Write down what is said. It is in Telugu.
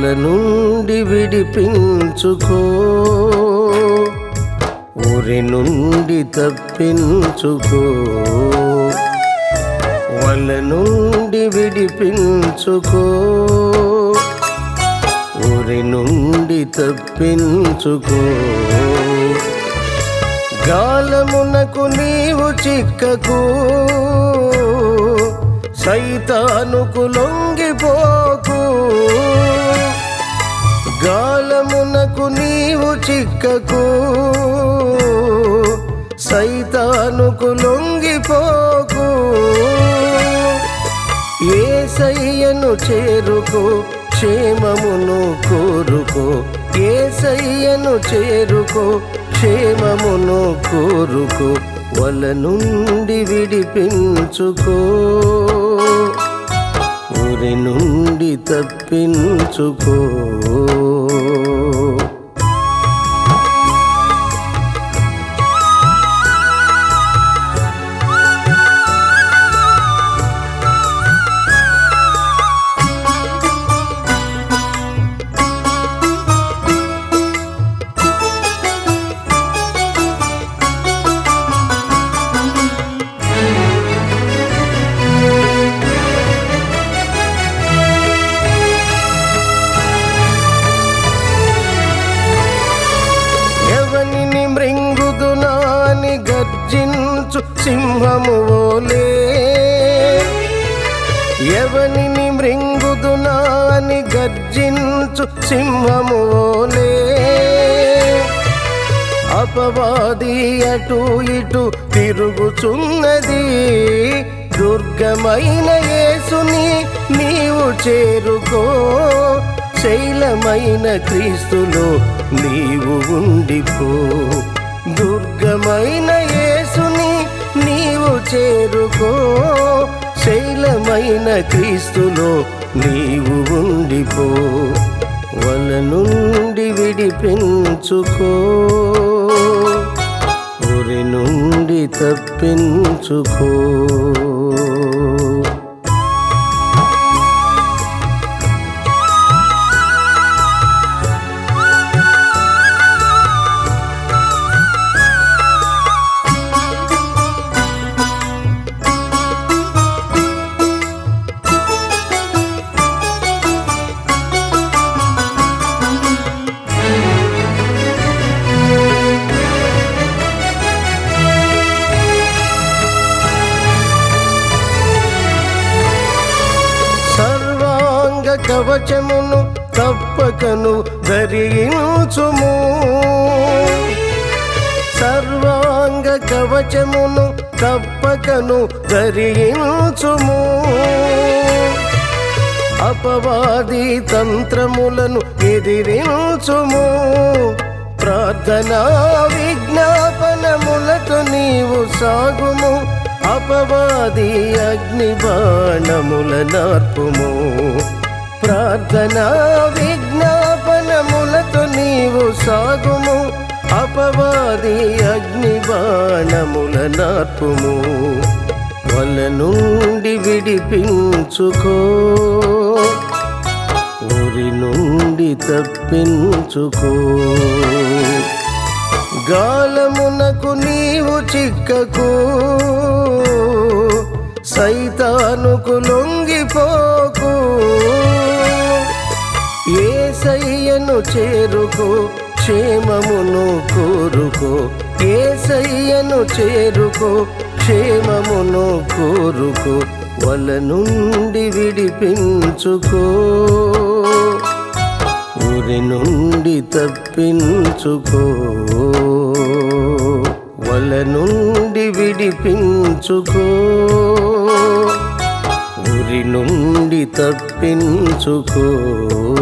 నుండి విడిపించుకో ఊరి నుండి తప్పించుకో వల నుండి విడిపించుకో ఊరి నుండి తప్పించుకో గాలమునకు నీవు చిక్కకు సైతానుకు లొంగిపోకు గాలమునకు నీవు చిక్కకు సైతానుకు లొంగిపోకు ఏసయ్యను చేరుకో క్షేమమును కోరుకో ఏసయ్యను చేరుకో క్షేమమును కోరుకో వల నుండి విడిపించుకో ఊరి నుండి తప్పించుకో ఎవనిని మృంగుదునాని గర్జించు సింహము ఓలే ఎవనిని మృంగుదునాని గర్జించు సింహము ఓలే అపవాది అటు ఇటు తిరుగుచున్నది దుర్గమైన యేసుని నీవు చేరుకో శైలమైన క్రీస్తులో నీవు ఉండిపో దుర్గమైన యేసుని నీవు చేరుకో శైలమైన క్రీస్తులో నీవు ఉండిపో వల నుండి విడిపించుకో ఊరి నుండి తప్పించుకో సర్వాంగ కవచమును తప్పకను ధరించుము సర్వాంగ కవచమును తప్పకను ధరించుము అపవాది తంత్రములను ఎదిరించుము ప్రార్థనా విజ్ఞాపనములతో నీవు సాగుము అపవాది అగ్ని బాణముల నార్పుము ప్రార్థనా విజ్ఞాపనములతో నీవు సాగుము అపవాది అగ్ని బాణముల నార్పుము వల నుండి విడిపించుకో ఊరి నుండి తప్పించుకో గాలమునకు నీవు చిక్కకు సైతానుకు లొంగిపోకు ఏసయ్యను చేరుకో క్షేమమును కోరుకో ఏసయ్యను చేరుకో క్షేమమును కోరుకో వల నుండి విడిపించుకో ఊరి నుండి తప్పించుకో వల నుండి విడిపించుకో ఊరి నుండి తప్పించుకో